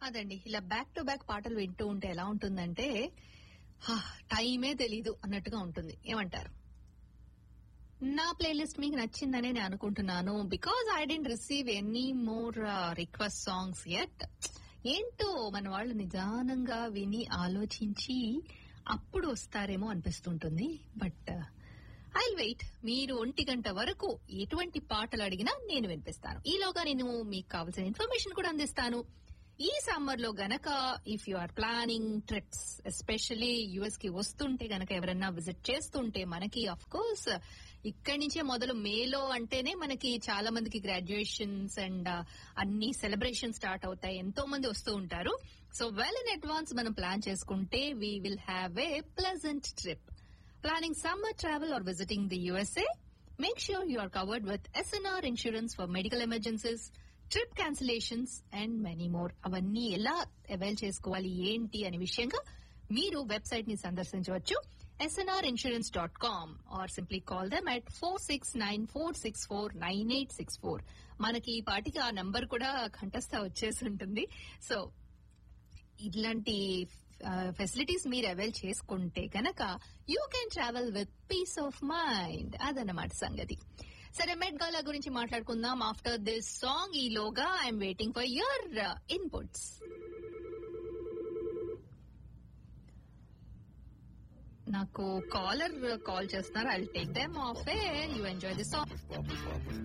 అదండి ఇలా back to back పాటలు వింటూ ఉంటే ఎలా ఉంటుందంటే హా, టైమే తెలీదు అన్నట్టుగా ఉంటుంది ఏమంటారు నా ప్లేలిస్ట్ మీకు నచ్చిందనే నేను అనుకుంటున్నాను because I didn't receive any more request songs at ఏంటో మన వాళ్ళు నిదానంగా విని ఆలోచించి అప్పుడు వస్తారేమో అనిపిస్తుంటుంది బట్ ఐ వెయిట్ మీరు ఒంటి గంట వరకు ఎటువంటి పాటలు అడిగినా నేను వినిపిస్తాను ఈలోగా నేను మీకు కావాల్సిన ఇన్ఫర్మేషన్ కూడా అందిస్తాను ఈ సమ్మర్ లో గనక if you are planning trips especially US కి వస్తుంటే గనక ఎవరన్నా విజిట్ చేస్తుంటే మనకి అఫ్ కోర్స్ ఇక్కడి నుంచే మొదలు మేలో అంటేనే మనకి చాలా మందికి గ్రాడ్యుయేషన్స్ అండ్ అన్ని సెలబ్రేషన్ స్టార్ట్ అవుతాయి ఎంతో మంది వస్తూ ఉంటారు సో వెల్ ఇన్ అడ్వాన్స్ మనం ప్లాన్ చేసుకుంటే we will have a pleasant trip Planning summer travel or visiting the USA? Make sure you are covered with SNR insurance for medical emergencies, trip cancellations, and many more. అవన్నీ ఎలా avail చేసుకోవాలి ఏంటి అనే విషయంగా మీరు website ని సందర్శించవచ్చు SNR insurance dot com or simply call them at four six nine four six four nine eight six four మనకి ఈ పాటికి ఆ నంబర్ కూడా కంఠస్థ వచ్చేసి ఉంటుంది సో ఇట్లాంటి ఫెసిలిటీస్ మీరు అవైల్ చేసుకుంటే కనుక you can travel with peace of mind అదన్నమాట సంగతి సరే మెట్ గాలా గురించి మాట్లాడుకుందాం ఆఫ్టర్ దిస్ సాంగ్ ఈలోగా I'm waiting for your inputs నాకు కాలర్ కాల్ చేస్తున్నారు I take them off a you enjoy the song